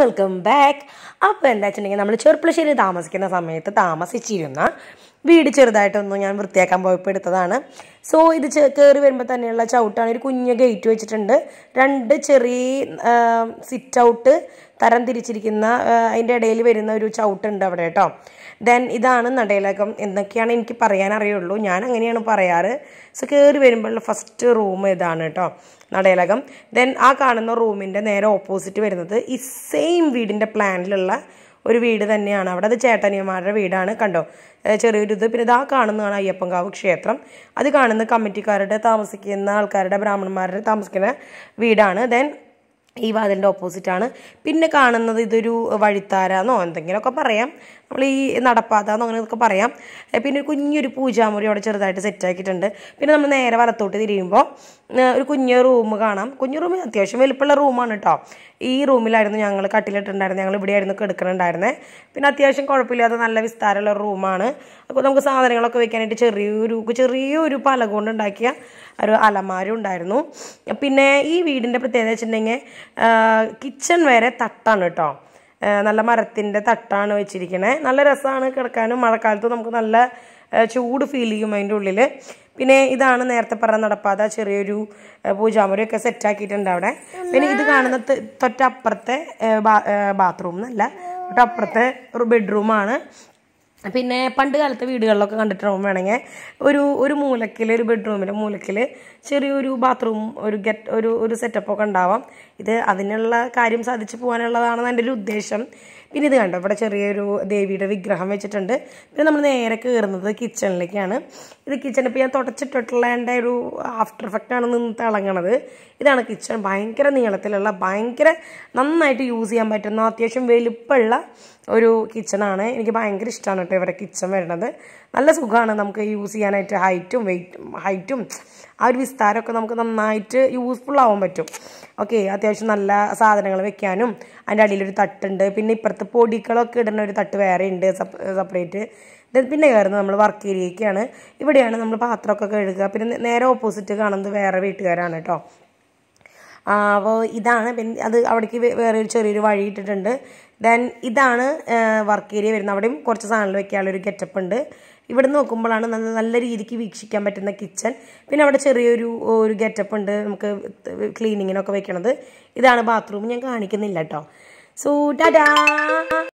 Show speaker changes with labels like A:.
A: welcome back അപ്പോൾ എന്താ വെച്ചിട്ടുണ്ടെങ്കിൽ നമ്മൾ ചെറുപ്പളശ്ശേരി താമസിക്കുന്ന സമയത്ത് താമസിച്ചിരുന്ന വീട് ചെറുതായിട്ടൊന്ന് ഞാൻ വൃത്തിയാക്കാൻ പോയപ്പോൾ എടുത്തതാണ് സോ ഇത് കയറി വരുമ്പോൾ തന്നെയുള്ള ചവിട്ടാണ് ഒരു കുഞ്ഞ് ഗേറ്റ് വെച്ചിട്ടുണ്ട് രണ്ട് ചെറിയ സിറ്റ് ഔട്ട് തരം തിരിച്ചിരിക്കുന്ന ആ, അതിൻ്റെ ഇടയിൽ വരുന്ന ഒരു ചവിട്ടുണ്ട് അവിടെ കേട്ടോ ദെൻ ഇതാണ് നടയിലകം എന്നൊക്കെയാണ് എനിക്ക് പറയാൻ അറിയുള്ളൂ ഞാൻ അങ്ങനെയാണ് പറയാറ് സോ കയറി വരുമ്പോൾ ഫസ്റ്റ് റൂം ഇതാണ് കേട്ടോ നടയിലകം ദെൻ ആ കാണുന്ന റൂമിൻ്റെ നേരെ ഓപ്പോസിറ്റ് വരുന്നത് ഈ സെയിം വീടിൻ്റെ പ്ലാനിലുള്ള ഒരു വീട് തന്നെയാണ് അവിടെ അത് ചേട്ടനിയന്മാരുടെ വീടാണ് കണ്ടോ ഏഹ് ചെറിയൊരു ഇത് പിന്നെ ഇതാ കാണുന്നതാണ് അയ്യപ്പൻകാവ് ക്ഷേത്രം അത് കാണുന്ന കമ്മിറ്റിക്കാരുടെ താമസിക്കുന്ന ആൾക്കാരുടെ ബ്രാഹ്മണന്മാരുടെ താമസിക്കുന്ന വീടാണ് ദെൻ ഈ വാതിലിൻ്റെ ഓപ്പോസിറ്റ് ആണ് പിന്നെ കാണുന്നത് ഇതൊരു വഴിത്താരാന്നോ എന്തെങ്കിലുമൊക്കെ പറയാം നമ്മൾ ഈ നടപ്പാതാന്നോ അങ്ങനെയൊക്കെ പറയാം ഏ, പിന്നെ ഒരു കുഞ്ഞൊരു പൂജാമുറി അവിടെ ചെറുതായിട്ട് സെറ്റ് ആക്കിയിട്ടുണ്ട് പിന്നെ നമ്മൾ നേരെ വലത്തോട്ട് തിരിയുമ്പോൾ ഏ, ഒരു കുഞ്ഞു റൂം കാണാം കുഞ്ഞു റൂം അത്യാവശ്യം വലിപ്പമുള്ള റൂമാണ് കേട്ടോ ഈ റൂമിലായിരുന്നു ഞങ്ങൾ കട്ടിലിട്ടുണ്ടായിരുന്നത് ഞങ്ങൾ ഇവിടെയായിരുന്നു കിടക്കണുണ്ടായിരുന്നത് പിന്നെ അത്യാവശ്യം കുഴപ്പമില്ലാത്ത നല്ല വിസ്താരമുള്ള റൂമാണ് അപ്പോൾ നമുക്ക് സാധനങ്ങളൊക്കെ വെക്കാനായിട്ട് ചെറിയൊരു ചെറിയൊരു പല കൊണ്ട് ഉണ്ടാക്കിയ ഒരു അലമാര ഉണ്ടായിരുന്നു പിന്നെ ഈ വീടിൻ്റെ പ്രത്യേകത വെച്ചിട്ടുണ്ടെങ്കിൽ കിച്ചൺ വരെ തട്ടാണ് കേട്ടോ ആ, നല്ല മരത്തിൻ്റെ തട്ടാണ് വെച്ചിരിക്കണേ നല്ല രസമാണ് കിടക്കാനും മഴക്കാലത്ത് നമുക്ക് നല്ല ആ, ചൂട് ഫീൽ ചെയ്യും അതിൻ്റെ ഉള്ളിൽ പിന്നെ ഇതാണ് നേരത്തെ പറഞ്ഞ നടപ്പാത ചെറിയൊരു ആ, പൂജാമുറിയൊക്കെ സെറ്റാക്കിയിട്ടുണ്ട് അവിടെ പിന്നെ ഇത് കാണുന്ന ത- തൊട്ടപ്പുറത്തെ ബാത്റൂം എന്നല്ല തൊട്ടപ്പുറത്തെ ഒരു ബെഡ്റൂമാണ് പിന്നെ പണ്ട് കാലത്തെ വീടുകളിലൊക്കെ കണ്ടിട്ടുണ്ടാവും വേണമെങ്കിൽ ഒരു ഒരു മൂലക്കിൽ ഒരു ബെഡ്റൂമിൻ്റെ മൂലക്കിൽ ചെറിയൊരു ബാത്റൂം ഒരു ഗെറ്റ് ഒരു ഒരു സെറ്റപ്പൊക്കെ ഉണ്ടാവാം ഇത് അതിനുള്ള കാര്യം സാധിച്ചു പോകാനുള്ളതാണെന്ന് എൻ്റെ ഒരു ഉദ്ദേശം പിന്നെ ഇത് കണ്ടോ ഇവിടെ ചെറിയൊരു ദേവിയുടെ വിഗ്രഹം വെച്ചിട്ടുണ്ട് പിന്നെ നമ്മൾ നേരെ കയറുന്നത് കിച്ചണിലേക്കാണ് ഇത് കിച്ചൺ ഇപ്പോൾ ഞാൻ തുടച്ചിട്ടിട്ടുള്ള എൻ്റെ ഒരു ആഫ്റ്റർ എഫക്റ്റ് ആണ് നിന്ന് തിളങ്ങണത് ഇതാണ് കിച്ചൺ ഭയങ്കര നീളത്തിലുള്ള ഭയങ്കര നന്നായിട്ട് യൂസ് ചെയ്യാൻ പറ്റുന്ന അത്യാവശ്യം വലുപ്പമുള്ള ഒരു കിച്ചണാണ് എനിക്ക് ഭയങ്കര ഇഷ്ടമാണ് കേട്ടോ ഇവരുടെ കിച്ചൺ വരുന്നത് നല്ല സുഖമാണ് നമുക്ക് യൂസ് ചെയ്യാനായിട്ട് ഹൈറ്റും വെയിറ്റും ഹൈറ്റും ആ ഒരു വിസ്താരമൊക്കെ നമുക്ക് നന്നായിട്ട് യൂസ്ഫുൾ ആവാൻ പറ്റും ഓക്കെ അത്യാവശ്യം നല്ല സാധനങ്ങൾ വെക്കാനും അതിൻ്റെ അടിയിലൊരു തട്ടുണ്ട് പിന്നെ ഇപ്പുറത്ത് പൊടികളൊക്കെ ഇടുന്ന ഒരു തട്ട് വേറെ ഉണ്ട് സെപ്പറേറ്റ് പിന്നെ കയറുന്നത് നമ്മൾ വർക്ക് ഏരിയയ്ക്കാണ് ഇവിടെയാണ് നമ്മൾ പാത്രമൊക്കെ കഴുകുക പിന്നെ നേരെ ഓപ്പോസിറ്റ് കാണുന്നത് വേറെ വീട്ടുകാരാണ് കേട്ടോ അപ്പോൾ ഇതാണ് പിന്നെ അത് അവിടേക്ക് വേ- വേറെ ഒരു ചെറിയൊരു വഴി ഇട്ടിട്ടുണ്ട് ദെൻ ഇതാണ് വർക്ക് ഏരിയ വരുന്നത് അവിടെയും കുറച്ച് സാധനങ്ങൾ വെക്കാനുള്ള ഒരു ഗെറ്റപ്പ് ഉണ്ട് ഇവിടെ നോക്കുമ്പോഴാണ് നല്ല നല്ല രീതിക്ക് വീക്ഷിക്കാൻ പറ്റുന്ന കിച്ചൺ പിന്നെ അവിടെ ചെറിയൊരു ഒരു ഗെറ്റപ്പ് ഉണ്ട് നമുക്ക് ക്ലീനിങ്ങിനൊക്കെ വെക്കണത് ഇതാണ് ബാത്റൂം ഞാൻ കാണിക്കുന്നില്ല കേട്ടോ സോ ടാറ്റാ